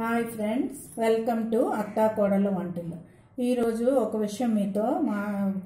hi friends welcome to అత్తా కోడల వంటలు ఈరోజు ఒక విషయం మీతో మా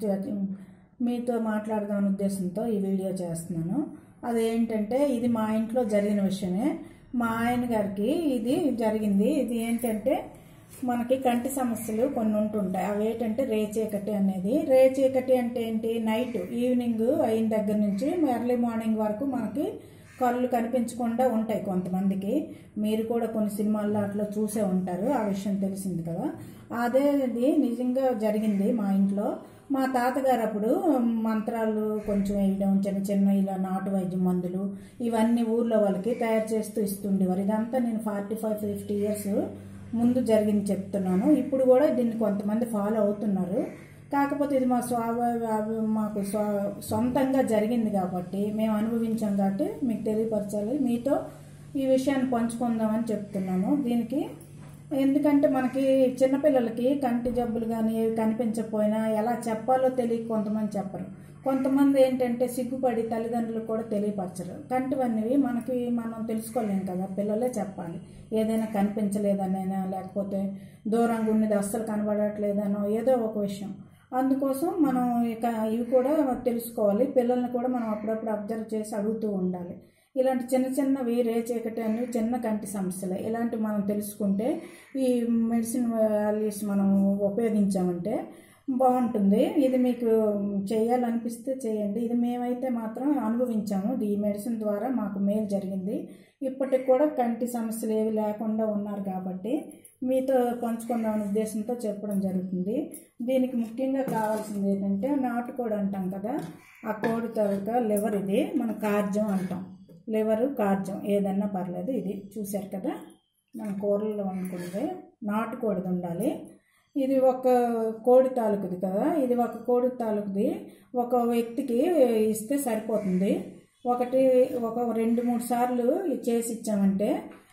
మీతో మాట్లాడదాం ఉద్దేశంతో ఈ వీడియో చేస్తున్నాను అదేంటంటే ఇది మా ఇంట్లో జరిగిన విషయమే మా ఆయన గారికి ఇది జరిగింది ఇది ఏంటంటే మనకి కంటి సమస్యలు కొన్ని ఉంటుంటాయి అవి ఏంటంటే రేచీకటి అనేది రేచీకటి అంటే ఏంటి నైట్ ఈవినింగ్ అయిన దగ్గర నుంచి ఎర్లీ మార్నింగ్ వరకు మనకి కళ్ళు కనిపించకుండా ఉంటాయి కొంతమందికి మీరు కూడా కొన్ని సినిమాల్లో అట్లా చూసే ఉంటారు ఆ విషయం తెలిసింది కదా అదే ఇది నిజంగా జరిగింది మా ఇంట్లో మా తాతగారు అప్పుడు మంత్రాలు కొంచెం వేయడం చిన్న చిన్న ఇలా నాటు వైద్యం మందులు ఇవన్నీ ఊర్లో వాళ్ళకి తయారు చేస్తూ ఇస్తుండేవారు ఇదంతా నేను ఫార్టీ ఫైవ్ ఫిఫ్టీ ఇయర్స్ ముందు జరిగింది చెప్తున్నాను ఇప్పుడు కూడా దీన్ని కొంతమంది ఫాలో అవుతున్నారు కాకపోతే ఇది మా స్వాభావ మాకు స్వ సొంతంగా జరిగింది కాబట్టి మేము అనుభవించాం కాబట్టి మీకు తెలియపరచాలి మీతో ఈ విషయాన్ని పంచుకుందామని చెప్తున్నాను దీనికి ఎందుకంటే మనకి చిన్నపిల్లలకి కంటి జబ్బులు కానీ ఏవి కనిపించకపోయినా ఎలా చెప్పాలో తెలియక కొంతమంది చెప్పరు కొంతమంది ఏంటంటే సిగ్గుపడి తల్లిదండ్రులు కూడా తెలియపరచరు కంటివన్నవి మనకి మనం తెలుసుకోలేం కదా పిల్లలే చెప్పాలి ఏదైనా కనిపించలేదనైనా లేకపోతే దూరంగా ఉన్నది అస్సలు కనబడట్లేదనో ఏదో ఒక విషయం అందుకోసం మనం ఇక ఇవి కూడా తెలుసుకోవాలి పిల్లల్ని కూడా మనం అప్పుడప్పుడు అబ్జర్వ్ చేసి అడుగుతూ ఉండాలి ఇలాంటి చిన్న చిన్నవి రేచీకటి అనేవి చిన్న కంటి సమస్యలే ఇలాంటివి మనం తెలుసుకుంటే ఈ మెడిసిన్ వాల్యూస్ మనం ఉపయోగించామంటే బాగుంటుంది ఇది మీకు చేయాలనిపిస్తే చేయండి ఇది మేమైతే మాత్రం అనుభవించాము ఈ మెడిసిన్ ద్వారా మాకు మేలు జరిగింది ఇప్పటికి కూడా కంటి సమస్యలు ఏవి లేకుండా ఉన్నారు కాబట్టి మీతో పంచుకుందామనే ఉద్దేశంతో చెప్పడం జరుగుతుంది దీనికి ముఖ్యంగా కావాల్సింది ఏంటంటే నాటుకోడి అంటాం కదా ఆ కోడి తాలూకా లివర్ ఇది మన కార్జం అంటాం లివరు కార్జం ఏదన్నా పర్లేదు ఇది చూశారు కదా మన కూరల్లో వండుకుంటే నాటుకోడిది ఉండాలి ఇది ఒక కోడి తాలూకుది కదా ఇది ఒక కోడి తాలూకుది ఒక వ్యక్తికి ఇస్తే సరిపోతుంది ఒకటి ఒక రెండు మూడు సార్లు చేసి ఇచ్చామంటే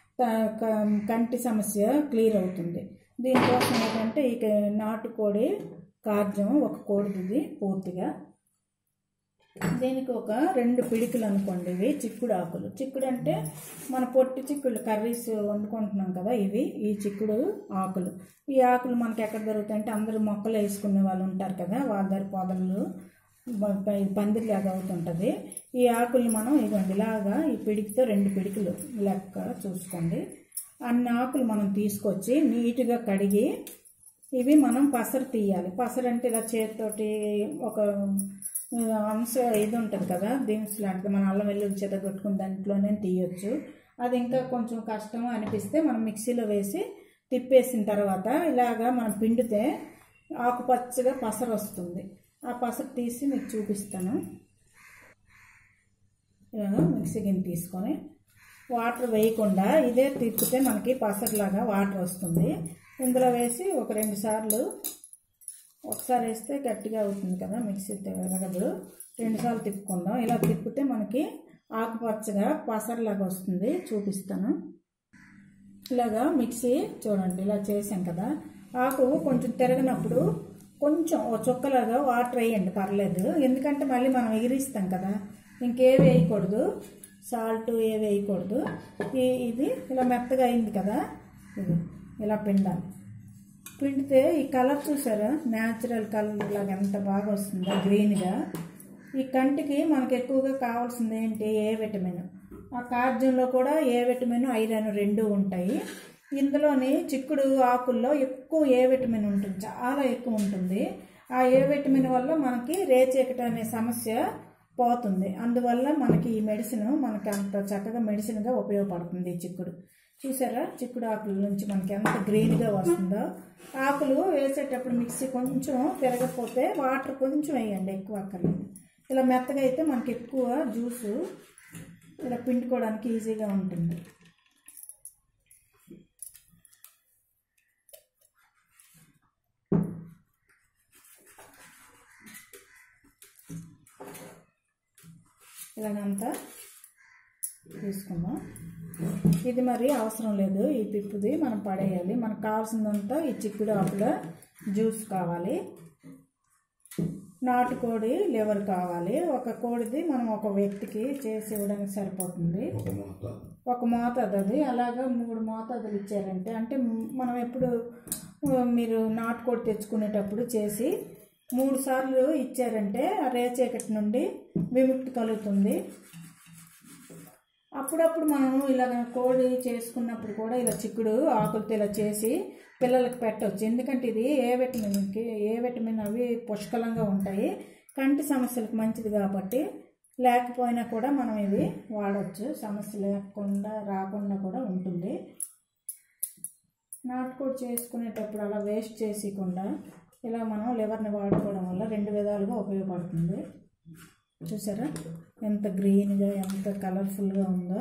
కంటి సమస్య క్లియర్ అవుతుంది దీనికోసం ఏంటంటే ఇక నాటుకోడి కార్జం ఒక కోడిది పూర్తిగా దీనికి ఒక రెండు పిడికలు అనుకోండి ఇవి చిక్కుడు ఆకులు చిక్కుడు అంటే మన పొట్టి చిక్కుడు కర్రీస్ వండుకుంటున్నాం కదా ఇవి ఈ చిక్కుడు ఆకులు ఈ ఆకులు మనకి ఎక్కడ దొరుకుతాయంటే అందరూ మొక్కలు వేసుకునే వాళ్ళు ఉంటారు కదా వాళ్ళ దగ్గర పొదలు పందిరిలాగా అవుతుంటుంది ఈ ఆకుల్ని మనం ఇదిగోండి ఇలాగా ఈ పిడికితో రెండు పిడికలు లెక్క చూసుకోండి అన్ని ఆకులు మనం తీసుకొచ్చి నీట్గా కడిగి ఇవి మనం పసరు తీయాలి పసరు అంటే ఇలా చేతితోటి ఒక అంశ ఇది ఉంటుంది కదా దినుసు లాంటిది మన అల్లం వెల్లుల్లి చేత కొట్టుకుని దాంట్లోనే తీయొచ్చు అది ఇంకా కొంచెం కష్టం అనిపిస్తే మనం మిక్సీలో వేసి తిప్పేసిన తర్వాత ఇలాగా మనం పిండితే ఆకుపచ్చగా పసరు వస్తుంది ఆ పసరు తీసి మీకు చూపిస్తాను ఇలాగా మిక్సీ గిన్నె తీసుకొని వాటర్ వేయకుండా ఇదే తిప్పితే మనకి పసరులాగా వాటర్ వస్తుంది ఇందులో వేసి ఒక రెండు సార్లు ఒకసారి వేస్తే గట్టిగా అవుతుంది కదా మిక్సీ తిరగదు రెండుసార్లు తిప్పుకుందాం ఇలా తిప్పితే మనకి ఆకుపచ్చగా పసరలాగా వస్తుంది చూపిస్తాను ఇలాగా మిక్సీ చూడండి ఇలా చేసాం కదా ఆకు కొంచెం తిరగనప్పుడు కొంచెం ఓ చుక్కలాగా వాటర్ వేయండి పర్లేదు ఎందుకంటే మళ్ళీ మనం ఎగిరిస్తాం కదా ఇంకేవి వేయకూడదు సాల్ట్ ఏవి వేయకూడదు ఈ ఇది ఇలా మెత్తగా అయింది కదా ఇది ఇలా పిండాలి పిండితే ఈ కలర్ చూసారా న్యాచురల్ కలర్ లాగా ఎంత బాగా వస్తుందో గ్రీన్గా ఈ కంటికి మనకు ఎక్కువగా కావాల్సింది ఏంటి ఏ విటమిన్ ఆ కార్జంలో కూడా ఏ విటమిన్ ఐరన్ రెండు ఉంటాయి ఇందులోని చిక్కుడు ఆకుల్లో ఎక్కువ ఏ విటమిన్ ఉంటుంది చాలా ఎక్కువ ఉంటుంది ఆ ఏ విటమిన్ వల్ల మనకి రేచీకట అనే సమస్య పోతుంది అందువల్ల మనకి ఈ మెడిసిన్ మనకి అంత చక్కగా మెడిసిన్గా ఉపయోగపడుతుంది ఈ చిక్కుడు చూసారా చిక్కుడు ఆకుల నుంచి మనకి ఎంత గ్రీన్గా వస్తుందో ఆకులు వేసేటప్పుడు మిక్సీ కొంచెం తిరగకపోతే వాటర్ కొంచెం వేయండి ఎక్కువ అక్కర్లేదు ఇలా మెత్తగా అయితే మనకి ఎక్కువ జ్యూసు ఇలా పిండుకోవడానికి ఈజీగా ఉంటుంది ఇలాగంతా తీసుకుందాం ఇది మరి అవసరం లేదు ఈ పిప్పుది మనం పడేయాలి మనకు కావాల్సిందంతా ఈ చిక్కుడు ఆకుల జ్యూస్ కావాలి నాటుకోడి లివర్ కావాలి ఒక కోడిది మనం ఒక వ్యక్తికి చేసి ఇవ్వడానికి సరిపోతుంది ఒక మూత ఒక మోతాదు అది అలాగా మూడు మోతాదులు ఇచ్చారంటే అంటే మ్- మనం ఎప్పుడు ఆ, మీరు నాటుకోడి తెచ్చుకునేటప్పుడు చేసి మూడు సార్లు ఇచ్చారంటే ఆ రేచీకటి నుండి విముక్తి కలుగుతుంది అప్పుడప్పుడు మనం ఇలా కోడి చేసుకున్నప్పుడు కూడా ఇలా చిక్కుడు ఆకులతో ఇలా చేసి పిల్లలకు పెట్టవచ్చు ఎందుకంటే ఇది ఏ విటమిన్కి ఏ విటమిన్ అవి పుష్కలంగా ఉంటాయి కంటి సమస్యలకు మంచిది కాబట్టి లేకపోయినా కూడా మనం ఇవి వాడవచ్చు సమస్య లేకుండా రాకుండా కూడా ఉంటుంది నాటుకోడి చేసుకునేటప్పుడు అలా వేస్ట్ చేసేయకుండా ఇలా మనం లివర్ని వాడుకోవడం వల్ల రెండు విధాలుగా ఉపయోగపడుతుంది చూసారా ఎంత గ్రీన్గా ఎంత కలర్ఫుల్గా ఉందో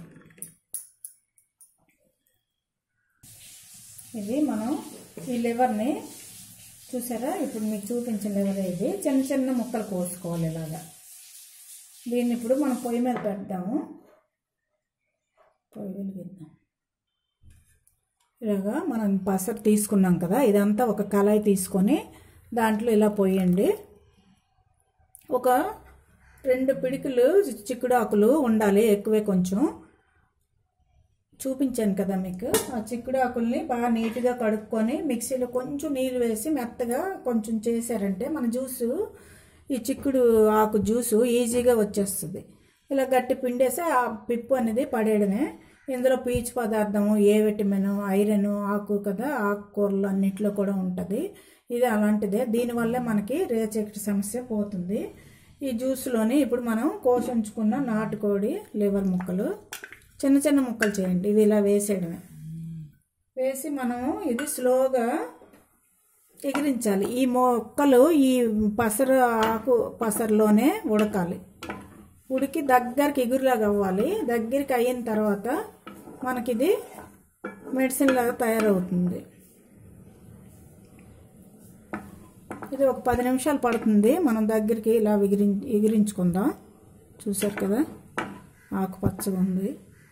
ఇది మనం ఈ లివర్ని చూసారా ఇప్పుడు మీకు చూపించిన లివర్ ఇది చిన్న చిన్న ముక్కలు కోసుకోవాలి ఇలాగా దీన్ని ఇప్పుడు మనం పొయ్యి మీద పెడతాము పొయ్యి వెలిగిద్దాం ఇలాగా మనం పసరు తీసుకున్నాం కదా ఇదంతా ఒక కళాయి తీసుకొని దాంట్లో ఇలా పోయండి ఒక రెండు పిడికిలు చిక్కుడాకులు ఉండాలి ఎక్కువే కొంచెం చూపించాను కదా మీకు ఆ చిక్కుడు ఆకుల్ని బాగా నీట్గా కడుక్కొని మిక్సీలో కొంచెం నీళ్ళు వేసి మెత్తగా కొంచెం చేశారంటే మన జ్యూసు ఈ చిక్కుడు ఆకు జ్యూసు ఈజీగా వచ్చేస్తుంది ఇలా గట్టి పిండేసి ఆ పిప్పు అనేది పడేయడమే ఇందులో పీచు పదార్థము ఏ విటమిన్ ఐరన్ ఆకు కదా ఆకుకూరలు అన్నిట్లో కూడా ఉంటుంది ఇది అలాంటిదే దీనివల్లే మనకి రేచకటి సమస్య పోతుంది ఈ జ్యూస్లోని ఇప్పుడు మనం కోసించుకున్న నాటుకోడి లివర్ ముక్కలు చిన్న చిన్న ముక్కలు చేయండి ఇవి ఇలా వేసేయడమే వేసి మనము ఇది స్లోగా ఎగిరించాలి ఈ మొక్కలు ఈ పసరు ఆకు పసరులోనే ఉడకాలి ఉడికి దగ్గరికి ఎగురులాగా అవ్వాలి దగ్గరికి అయిన తర్వాత మనకిది మెడిసిన్ లాగా తయారవుతుంది ఇది ఒక పది నిమిషాలు పడుతుంది మనం దగ్గరికి ఇలా ఎగిరి ఎగిరించుకుందాం చూసారు కదా ఆకుపచ్చగా ఉంది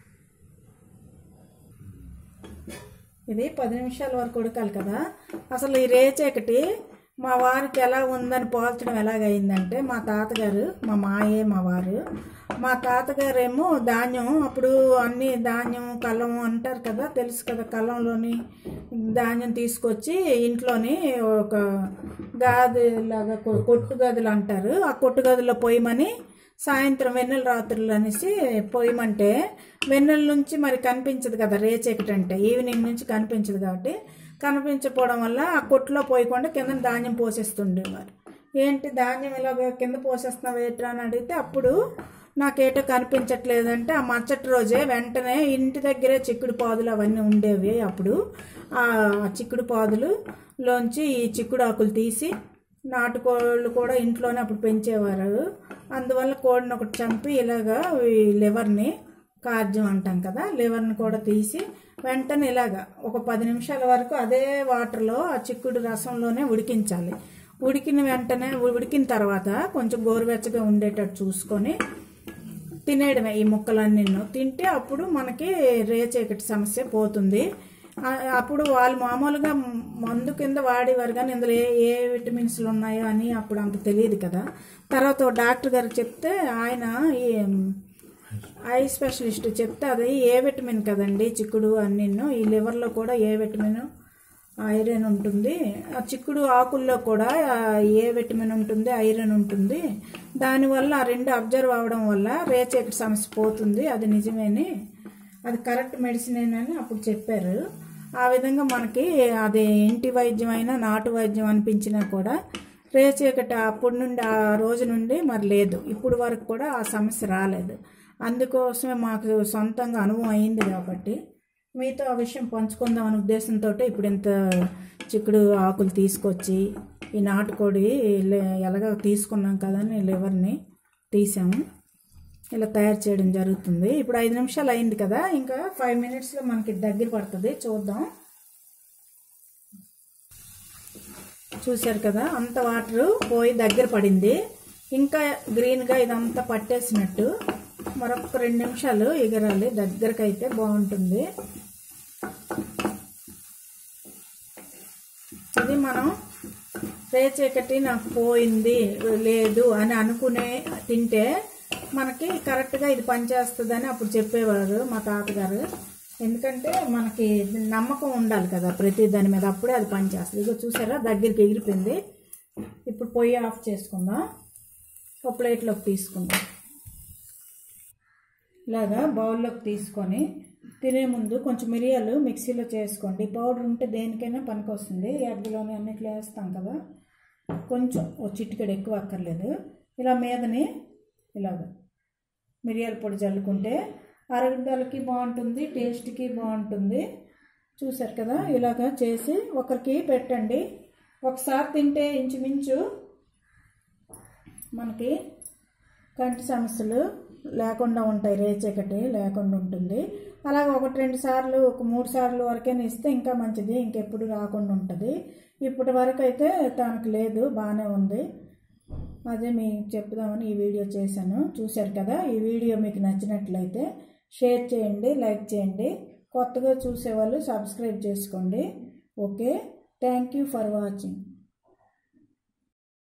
ఇది పది నిమిషాల వరకు ఉడకాలి కదా అసలు ఈ రేచకటి మా వారికి ఎలా ఉందని పోల్చడం ఎలాగైందంటే మా తాతగారు మా మాయే మా వారు మా తాతగారేమో ధాన్యం అప్పుడు అన్ని ధాన్యం కళ్ళం అంటారు కదా తెలుసు కదా కళ్ళంలోని ధాన్యం తీసుకొచ్చి ఇంట్లోని ఒక గాది లాగా కొ- కొట్టు గదులు అంటారు ఆ కొట్టు గదిలో పోయమని సాయంత్రం వెన్నెల రాత్రులు అనేసి పోయమంటే వెన్నెల నుంచి మరి కనిపించదు కదా రేచీకటి అంటే ఈవినింగ్ నుంచి కనిపించదు కాబట్టి కనిపించకపోవడం వల్ల ఆ కొట్టులో పోయకుండా కింద ధాన్యం పోసేస్తుండేవారు ఏంటి ధాన్యం ఇలా కింద పోసేస్తున్నావు ఏట్రా అని అడిగితే అప్పుడు నాకేటో కనిపించట్లేదంటే ఆ మచ్చటి రోజే వెంటనే ఇంటి దగ్గరే చిక్కుడు పాదులు అవన్నీ ఉండేవి అప్పుడు ఆ చిక్కుడు పాదులు లోంచి ఈ చిక్కుడు ఆకులు తీసి నాటుకోళ్ళు కూడా ఇంట్లోనే అప్పుడు పెంచేవారు అందువల్ల కోడిని ఒకటి చంపి ఇలాగా ఈ లివర్ని కార్జ్యం అంటాం కదా లివర్ని కూడా తీసి వెంటనే ఇలాగా ఒక పది నిమిషాల వరకు అదే వాటర్లో ఆ చిక్కుడు రసంలోనే ఉడికించాలి ఉడికిన వెంటనే ఉడికిన తర్వాత కొంచెం గోరువెచ్చగా ఉండేటట్టు చూసుకొని తినేయడమే ఈ ముక్కలన్నీ తింటే అప్పుడు మనకి రేచీకటి సమస్య పోతుంది ఆ- అప్పుడు వాళ్ళు మామూలుగా మందు కింద వాడేవారు కానీ ఇందులో ఏ ఏ విటమిన్స్లు ఉన్నాయో అని అప్పుడు అంత తెలియదు కదా తర్వాత ఓ డాక్టర్ గారికి చెప్తే ఆయన ఈ ఐ స్పెషలిస్ట్ చెప్తే అది ఏ విటమిన్ కదండి చిక్కుడు అన్నీను ఈ లివర్లో కూడా ఏ విటమిన్ ఐరన్ ఉంటుంది ఆ చిక్కుడు ఆకుల్లో కూడా ఆ, ఏ విటమిన్ ఉంటుంది ఐరన్ ఉంటుంది దానివల్ల ఆ రెండు అబ్జర్వ్ అవ్వడం వల్ల రేచకటి సమస్య పోతుంది అది నిజమేని అది కరెక్ట్ మెడిసిన్ అని అప్పుడు చెప్పారు ఆ విధంగా మనకి అది ఇంటి వైద్యం అయినా నాటు వైద్యం అనిపించినా కూడా రేచీకటి అప్పటి నుండి ఆ రోజు నుండి మరి లేదు ఇప్పుడు వరకు కూడా ఆ సమస్య రాలేదు అందుకోసమే మాకు సొంతంగా అనుభవం అయింది కాబట్టి మీతో ఆ విషయం పంచుకుందాం అనే ఉద్దేశంతో ఇప్పుడు ఇంత చిక్కుడు ఆకులు తీసుకొచ్చి ఈ నాటుకోడి లే- ఎలాగ తీసుకున్నాం కదా అని లివర్ని తీసాము ఇలా తయారు చేయడం జరుగుతుంది ఇప్పుడు ఐదు నిమిషాలు అయింది కదా ఇంకా ఫైవ్ మినిట్స్లో మనకి దగ్గర పడుతుంది చూద్దాం చూశారు కదా అంత వాటర్ పోయి దగ్గర పడింది ఇంకా గ్రీన్గా ఇదంతా పట్టేసినట్టు మరొక రెండు నిమిషాలు ఎగరాలి దగ్గరకు అయితే బాగుంటుంది ఇది మనం రేచీకటి నాకు పోయింది లేదు అని అనుకునే తింటే మనకి కరెక్ట్గా ఇది పనిచేస్తుందని అప్పుడు చెప్పేవారు మా తాతగారు ఎందుకంటే మనకి నమ్మకం ఉండాలి కదా ప్రతి దాని మీద అప్పుడే అది పనిచేస్తుంది ఇగో చూసారా దగ్గరికి ఎగిరిపోయింది ఇప్పుడు పొయ్యి ఆఫ్ చేసుకుందాం ఒక ప్లేట్లోకి తీసుకుందాం ఇలాగా బౌల్లోకి తీసుకొని తినే ముందు కొంచెం మిరియాలు మిక్సీలో చేసుకోండి పౌడర్ ఉంటే దేనికైనా పనికొస్తుంది ఎగ్లోని అన్నిట్లో వేస్తాం కదా కొంచెం ఓ చిటికెడు ఎక్కువ అక్కర్లేదు ఇలా మీదని ఇలాగ మిరియాల పొడి చల్లుకుంటే అరగడాలకి బాగుంటుంది టేస్ట్కి బాగుంటుంది చూసారు కదా ఇలాగ చేసి ఒకరికి పెట్టండి ఒకసారి తింటే ఇంచుమించు మనకి కంటి సమస్యలు లేకుండా ఉంటాయి రేచకటి లేకుండా ఉంటుంది అలాగే ఒకటి రెండు సార్లు ఒక మూడు సార్లు వరకైనా ఇస్తే ఇంకా మంచిది ఇంకెప్పుడు రాకుండా ఉంటుంది ఇప్పటి వరకు అయితే తనకు లేదు బాగానే ఉంది అదే మీకు చెప్దామని ఈ వీడియో చేశాను చూశారు కదా ఈ వీడియో మీకు నచ్చినట్లయితే షేర్ చేయండి లైక్ చేయండి కొత్తగా చూసేవాళ్ళు సబ్స్క్రైబ్ చేసుకోండి okay thank you for watching